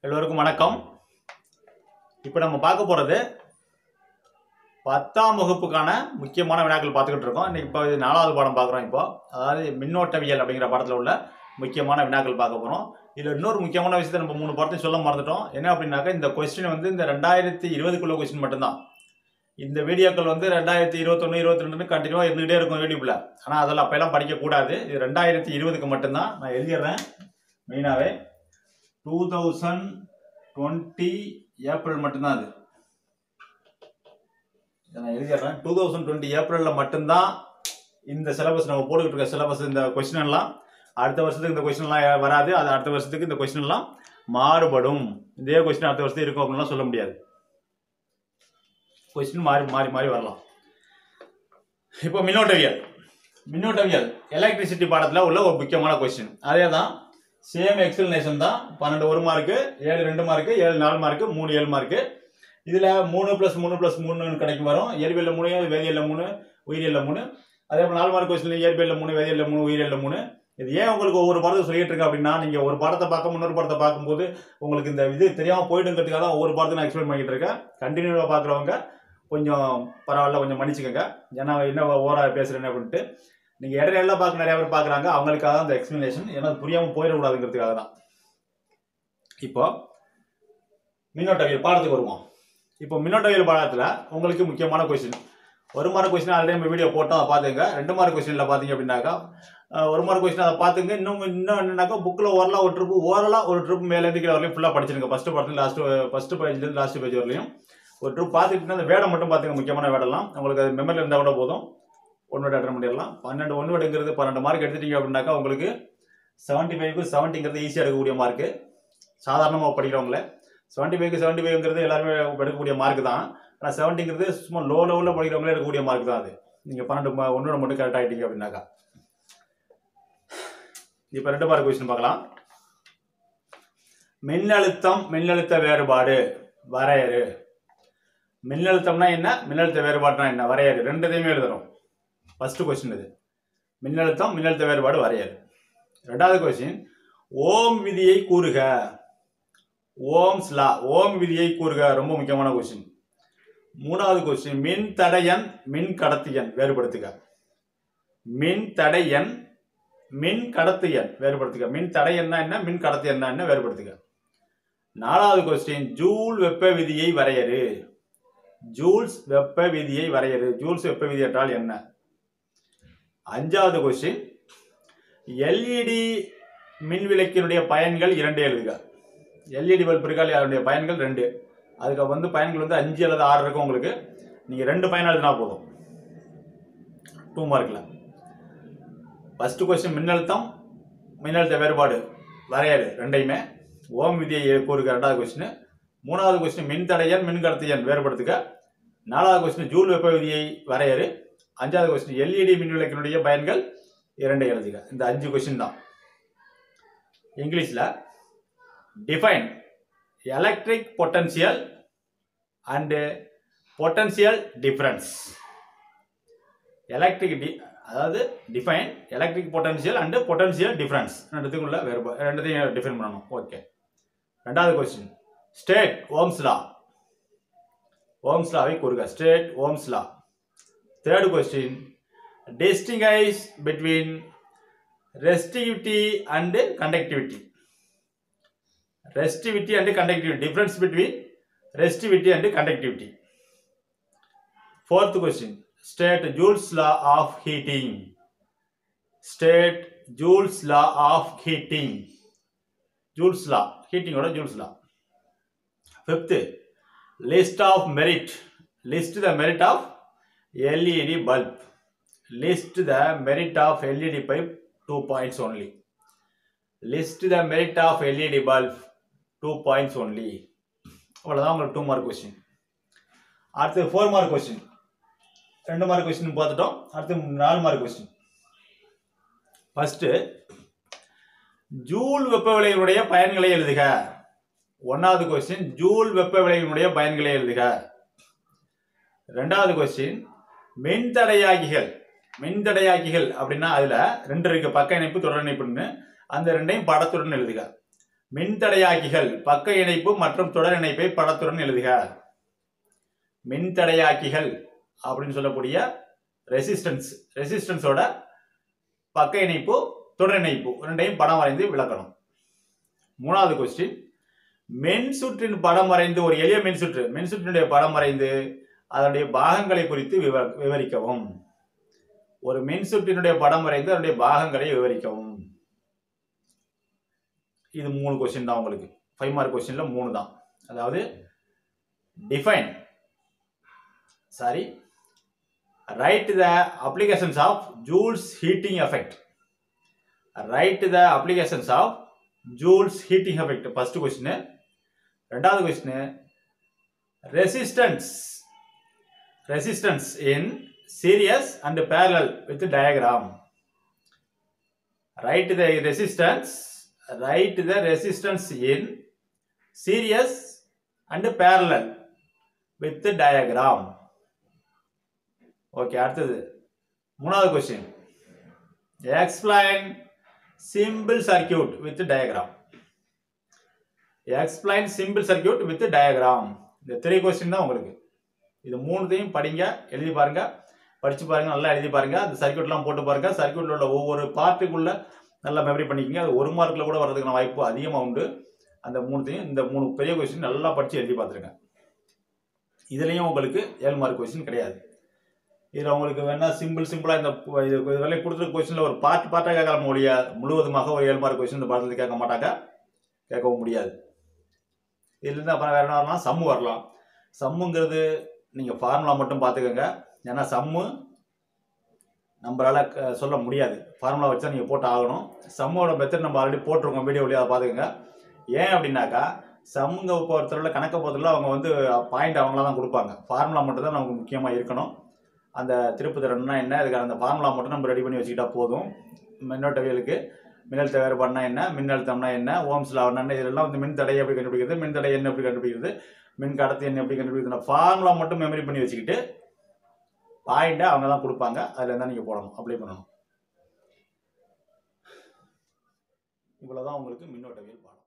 எல்லோருக்கும் வணக்கம் இப்போ நம்ம பார்க்க போகிறது பத்தாம் வகுப்புக்கான முக்கியமான வினாக்கள் பார்த்துக்கிட்டு இருக்கோம் இன்னைக்கு இப்போ இது நாலாவது பாடம் பார்க்குறோம் இப்போ அதாவது மின்னோட்டவியல் அப்படிங்கிற பாடத்தில் உள்ள முக்கியமான வினாக்கள் பார்க்க போகிறோம் இதில் இன்னொரு முக்கியமான விஷயத்தை நம்ம மூணு பாடத்தையும் சொல்ல மறந்துட்டோம் என்ன அப்படின்னாக்கா இந்த கொஸ்டின் வந்து இந்த ரெண்டாயிரத்தி இருபதுக்குள்ள கொஸ்டின் மட்டும்தான் இந்த வீடியோக்கள் வந்து ரெண்டாயிரத்தி இருபத்தொன்று இருபத்தி ரெண்டுன்னு கண்டினியூவாக இருந்துகிட்டே இருக்கும் யூடியூப்பில் ஆனால் அதெல்லாம் அப்போல்லாம் படிக்கக்கூடாது இது ரெண்டாயிரத்தி இருபதுக்கு மட்டும்தான் நான் எழுதிடுறேன் மெயினாகவே டூ தௌசண்ட் டுவெண்ட்டி ஏப்ரல் மட்டும்தான் அது இதை நான் எழுதிடுறேன் டூ தௌசண்ட் டுவெண்ட்டி ஏப்ரலில் மட்டும்தான் இந்த சிலபஸ் நம்ம போட்டுக்கிட்டு இருக்க சிலபஸ் இந்த கொஸ்டின் எல்லாம் அடுத்த வருஷத்துக்கு இந்த கொஸ்டின் எல்லாம் வராது அது அடுத்த வருஷத்துக்கு இந்த கொஸ்டின் எல்லாம் மாறுபடும் இதே கொஸ்டின் அடுத்த வருஷத்துக்கு இருக்கும் அப்படின்லாம் சொல்ல முடியாது கொஸ்டின் மாறி மாறி மாறி வரலாம் இப்போ மின்னோட்டவியல் மின்னோட்டவியல் எலக்ட்ரிசிட்டி பாடத்தில் உள்ள ஒரு முக்கியமான கொஸ்டின் அதே தான் சேம் எக்ஸ்பிளனேஷன் தான் பன்னெண்டு ஒரு மார்க்கு ஏழு ரெண்டு மார்க்கு ஏழு நாலு மார்க்கு மூணு ஏழு மார்க்கு இதில் மூணு ப்ளஸ் மூணு ப்ளஸ் மூணுன்னு கிடைக்கும் வரும் இயற்பியலில் மூணு வேதியியலில் மூணு உயிரியலில் மூணு அதே போல் நாலு மார்க் கொஸ்டின் இயற்பியலில் மூணு வேதியியலில் மூணு உயிரியலில் மூணு இது ஏன் உங்களுக்கு ஒவ்வொரு பாடத்தை சொல்லிட்டு இருக்கேன் அப்படின்னா நீங்கள் ஒரு பாடத்தை பார்க்க இன்னொரு பாடத்தை பார்க்கும்போது உங்களுக்கு இந்த இது தெரியாமல் போயிடுங்கிறதுக்காக தான் ஒவ்வொரு பாடத்தை நான் எக்ஸ்பிளைன் பண்ணிட்டு இருக்கேன் கண்டினியூவாக பார்க்குறவங்க கொஞ்சம் பரவாயில்ல கொஞ்சம் மன்னிச்சுக்கோங்க ஏன்னா என்ன ஓரா பேசுகிறேன்னு அப்படின்ட்டு நீங்கள் இடையில பார்க்க நிறைய பேர் பார்க்குறாங்க அவங்களுக்காக தான் அந்த எக்ஸ்பிளனேஷன் ஏன்னா அது புரியாமல் போயிடக்கூடாதுங்கிறதுக்காக தான் இப்போ மின்னோட்டவியல் பாடத்துக்கு வருவோம் இப்போ மின்னோட்டவியல் பாடத்தில் உங்களுக்கு முக்கியமான கொஸ்டின் ஒரு மார்க் கொஸ்டின் ஆல்ரெடி நம்ம வீடியோ போட்டோம் அதை பார்த்துங்க ரெண்டு மார்க் கொஸ்டினில் பார்த்தீங்க அப்படின்னாக்கா அஹ், ஒரு மார்க் கொஸ்டின் அதை பார்த்துங்க இன்னும் இன்னும் என்னன்னாக்கா புக்கில் ஓரலாக ஒரு ட்ரிப்பு ஓரலாக ஒரு ட்ரிப் மேலேருந்து கீழே வரலையும் ஃபுல்லாக படிச்சிருங்க ஃபஸ்ட்டு படத்துல லாஸ்ட் ஃபஸ்ட்டு பேஜ்லேருந்து லாஸ்ட் பேஜ் வரலையும் ஒரு ட்ரிப் பார்த்துக்கிட்டு அந்த வேடை மட்டும் பார்த்துங்க முக்கியமான வேடெல்லாம் உங்களுக்கு அது மெமரியில் இருந்தால் கூட போதும் ஒன் வேர்டு அட்டன் பண்ணிடலாம் பன்னெண்டு ஒன் வேர்டுங்கிறது பன்னெண்டு மார்க் எடுத்துட்டீங்க அப்படின்னாக்கா உங்களுக்கு செவன்ட்டி ஃபைவ்க்கு செவன்ட்டிங்கிறது ஈஸியாக எடுக்கக்கூடிய மார்க்கு சாதாரணமாக படிக்கிறவங்கள செவன்ட்டி ஃபைவ்க்கு செவன்ட்டி ஃபைவ்ங்கிறது எல்லாருமே எடுக்கக்கூடிய மார்க் தான் ஆனால் செவன்ட்டிங்கிறது சும்மா லோ லெவலில் படிக்கிறவங்களே எடுக்கக்கூடிய மார்க் தான் அது நீங்கள் பன்னெண்டு மா- ஒன்று மட்டும் கரெக்ட் ஆகிட்டீங்க அப்படின்னாக்கா இப்போ ரெண்டு மார்க் கொஸ்டின் பார்க்கலாம் மின்னழுத்தம் மின்னழுத்த வேறுபாடு வரையறு மின்னழுத்தம்னா என்ன மின்னழுத்த வேறுபாடுனா என்ன வரையறு ரெண்டுத்தையுமே எழுதணும் ஃபர்ஸ்ட் கொஸ்டின் இது மின்னழுத்தம் மின்னழுத்த வேறுபாடு வரையறு ரெண்டாவது கொஸ்டின் ஓம் விதியை கூறுக ஓம்ஸ் லா ஓம் விதியை கூறுக ரொம்ப முக்கியமான கொஸ்டின் மூணாவது கொஸ்டின் மின் தடையன் மின் கடத்தியன் வேறுபடுத்துக மின் தடையன் மின் கடத்தியன் வேறுபடுத்துக மின் தடையன்னா என்ன மின் கடத்தியன்னா என்ன வேறுபடுத்துக நாலாவது கொஸ்டின் ஜூல் வெப்ப விதியை வரையறு ஜூல்ஸ் வெப்ப விதியை வரையறு ஜூல்ஸ் வெப்ப விதி என்றால் என்ன அஞ்சாவது கொஸ்டின் எல்இடி மின் விளக்கினுடைய பயன்கள் இரண்டு எழுதுக எல்இடி பல்ப் இருக்கால் அதனுடைய பயன்கள் ரெண்டு அதுக்கு வந்து பயன்கள் வந்து அஞ்சு அல்லது ஆறு இருக்கும் உங்களுக்கு நீங்கள் ரெண்டு பயன் எழுதினா போதும் டூ மார்க்கில் ஃபஸ்ட்டு கொஸ்டின் மின்னழுத்தம் மின்னழுத்த வேறுபாடு வரையறு ரெண்டையுமே ஓம் விதியை கூறுக ரெண்டாவது கொஸ்டின் மூணாவது கொஸ்டின் மின் தடையன் மின் கடத்தியன் வேறுபடுத்துக நாலாவது கொஸ்டின் ஜூல் வெப்ப விதியை வரையறு அஞ்சாவது கொஸ்டின் எல்இடி மின் விளக்கினுடைய பயன்கள் இரண்டை எழுதுக இந்த அஞ்சு கொஸ்டின் தான் இங்கிலீஷில் define electric potential and potential difference electric டி அதாவது define electric potential and potential difference ரெண்டுத்துக்குள்ள வேறுபா ரெண்டுத்தையும் டிஃபைன் பண்ணணும் ஓகே ரெண்டாவது question state Ohm's law Ohm's லாவை கூறுக state Ohm's law third question distinguish between resistivity and conductivity resistivity and conductivity difference between resistivity and conductivity fourth question state Joule's law of heating state Joule's law of heating Joule's law ஹீட்டிங்கோட Joule's law fifth list of merit list the merit of LED bulb list the merit of LED பைப் two points only list the merit of LED bulb two points only அவ்வளோதான் உங்களுக்கு two mark question அடுத்து four mark question ரெண்டு mark question பார்த்துட்டோம் அடுத்து நாலு mark question first joule வெப்ப விளைவினுடைய பயன்களை எழுதுக ஒன்றாவது கொஸ்டின் ஜூல் வெப்ப விளைவினுடைய பயன்களை எழுதுக ரெண்டாவது கொஸ்டின் மின்தடையாகிகள் மின்தடையாக்கிகள் அப்படின்னா அதுல ரெண்டு இருக்கு பக்க இணைப்பு தொடர் இணைப்புன்னு அந்த ரெண்டையும் படத்துடன் எழுதுக மின்தடையாக்கிகள் பக்க இணைப்பு மற்றும் தொடர் இணைப்பை படத்துடன் எழுதுக மின்தடையாக்கிகள் அப்படின்னு சொல்லக்கூடிய ரெசிஸ்டன்ஸ் ரெசிஸ்டன்ஸோட பக்க இணைப்பு தொடர் இணைப்பு ரெண்டையும் படம் வரைந்து விளக்கணும் மூணாவது கொஸ்டின் மென் சுற்றின் படம் வரைந்து ஒரு எளிய மின் சுற்று மின் சுற்றினுடைய படம் வரைந்து அதனுடைய பாகங்களை குறித்து விவ- விவரிக்கவும் ஒரு மின் சுற்றினுடைய படம் வரைந்து அதனுடைய பாகங்களை விவரிக்கவும் இது மூணு கொஸ்டின் தான் உங்களுக்கு ஃபைவ் மார்க் கொஸ்டின்ல மூணு தான் அதாவது define sorry write the applications of Joule's heating effect write the applications of Joule's heating effect first question ரெண்டாவது question resistance resistance in series and parallel with diagram write the resistance write the resistance in series and parallel with diagram okay அடுத்தது மூணாவது question explain simple circuit with diagram explain simple circuit with diagram இந்த three question தான் உங்களுக்கு இது மூணுத்தையும் படிங்க எழுதி பாருங்க படிச்சு பாருங்க நல்லா எழுதி பாருங்க அந்த சர்க்கியூட்லாம் போட்டு பாருங்க சர்க்கியூட்ல உள்ள ஒவ்வொரு பார்ட்டுக்குள்ள நல்லா மெமரி பண்ணிக்கங்க அது ஒரு மார்க்ல கூட வர்றதுக்கான வாய்ப்பு அதிகமாக உண்டு அந்த மூணுத்தையும் இந்த மூணு பெரிய கொஸ்டின் நல்லா படிச்சு எழுதி பார்த்துருங்க இதுலயும் உங்களுக்கு ஏழு மார்க் கொஸ்டின் கிடையாது இதில் உங்களுக்கு வேணா சிம்பிள் சிம்பிளா இந்த பு- இது இதுவரை கொடுத்துருக்க கொஸ்டின்ல ஒரு பார்ட் பார்ட்டாக கேட்கலாம் ஒழிய முழுவதுமாக ஒரு ஏழு மார்க் கொஸ்டின் இந்த பாடத்தில் கேட்க மாட்டாங்க கேட்கவும் முடியாது இதுலேருந்து அப்புறம் வேற என்ன வரலாம் சம்மு வரலாம் சம்முங்கிறது நீங்கள் ஃபார்முலா மட்டும் பார்த்துக்கோங்க ஏன்னா சம்மு நம்மளால க- சொல்ல முடியாது ஃபார்முலா வச்சா நீங்கள் போட்டு ஆகணும் சம்மோட மெத்தட் நம்ம ஆல்ரெடி போட்டிருக்கோம் வீடியோவிலேயே அதை பார்த்துக்கோங்க ஏன் அப்படின்னாக்கா சம்முங்க பொறுத்தவரை கணக்கை பொறுத்தவரை அவங்க வந்து பாயிண்ட் அவங்களா தான் கொடுப்பாங்க ஃபார்முலா மட்டும் தான் நமக்கு முக்கியமாக இருக்கணும் அந்த திருப்பு திறன்னா என்ன அதுக்கு அந்த ஃபார்முலா மட்டும் நம்ம ரெடி பண்ணி வச்சுக்கிட்டா போதும் மின்னோட்டவியலுக்கு மின்னழுத்த வேறுபாடுனா என்ன மின்னழுத்தம்னா என்ன ஓம்ஸ் லாவனா என்ன இதெல்லாம் வந்து மின் தடை எப்படி கண்டுபிடிக்கிறது மின் தடை என்ன எப்படி கண்டுபிடிக்கிறது மின் கடத்தி என்ன எப்படி கண்டுபிடிக்கிறது ஃபார்முலா மட்டும் மெமரி பண்ணி வச்சுக்கிட்டு பாயிண்ட்டை அவங்க தான் கொடுப்பாங்க அதில் இருந்தால் நீங்கள் போடணும் அப்ளை பண்ணணும் இவ்வளோதான் உங்களுக்கு மின்னோட்டவியல் பாடம்